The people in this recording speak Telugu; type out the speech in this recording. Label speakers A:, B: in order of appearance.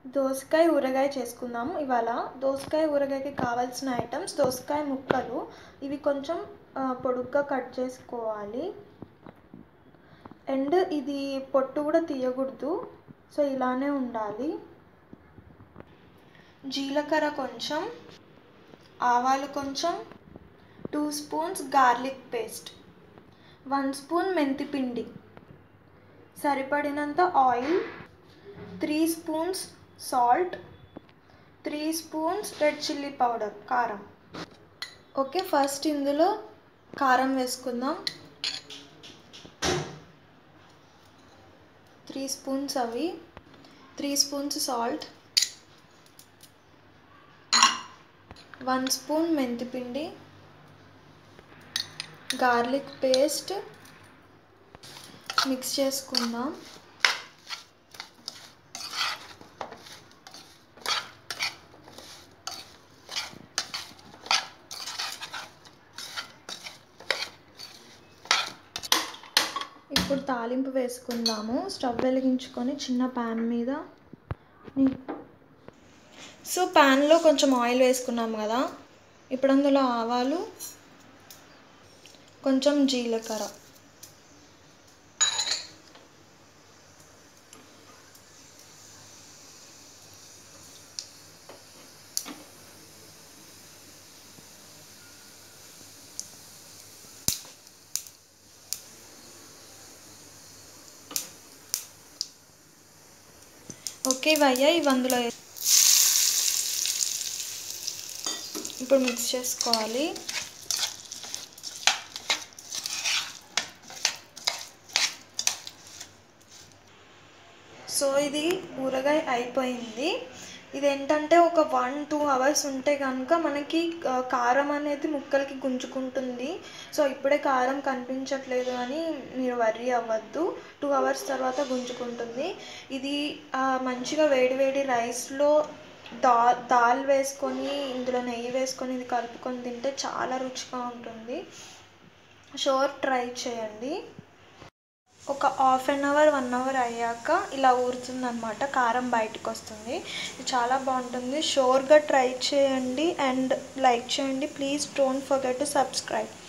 A: దోసకాయ ఊరగాయ చేసుకుందాము ఇవాళ దోసకాయ ఊరగాయకి కావాల్సిన ఐటమ్స్ దోసకాయ ముక్కలు ఇవి కొంచెం ఆ, పొడుగ్గా కట్ చేసుకోవాలి అండ్ ఇది పొట్టు కూడా తీయకూడదు సో ఇలానే ఉండాలి జీలకర్ర కొంచెం ఆవాలు కొంచెం two spoons garlic paste one spoon మెంతిపిండి సరిపడినంత oil three spoons salt three spoons red chilli powder కారం ఓకే ఫస్ట్ ఇందులో కారం వేసుకుందాం త్రీ స్పూన్స్ అవి three spoons salt one spoon మెంతిపిండి గార్లిక్ పేస్ట్ మిక్స్ చేసుకుందాం ఇప్పుడు తాలింపు వేసుకుందాము స్టవ్ వెలిగించుకొని చిన్న ప్యాన్ మీద నీ- సో ప్యాన్లో కొంచెం ఆయిల్ వేసుకున్నాము కదా ఇప్పుడు అందులో ఆవాలు కొంచెం జీలకర్ర ఓకే ఇవయ్యా ఇవి అందులో వే- ఇప్పుడు మిక్స్ చేసుకోవాలి సో ఇది ఊరగాయ అయిపోయింది ఇది ఏంటంటే ఒక వన్ టూ అవర్స్ ఉంటే కనుక మనకి ఆ, కారం అనేది ముక్కలకి గుంజుకుంటుంది సో ఇప్పుడే కారం కనిపించట్లేదు అని మీరు వర్రీ అవ్వద్దు టూ అవర్స్ తర్వాత గుంజుకుంటుంది ఇది ఆ, మంచిగా వేడి వేడి రైస్లో దా దాల్ వేసుకొని ఇందులో నెయ్యి వేసుకొని ఇది కలుపుకొని తింటే చాలా రుచిగా ఉంటుంది షోర్ ట్రై చేయండి ఒక half an hour one hour అయ్యాక ఇలా ఊరుతుందన్నమాట కారం బయటకు వస్తుంది ఇది చాలా బాగుంటుంది షోర్గా ట్రై చేయండి అండ్ లైక్ చేయండి please don't forget to subscribe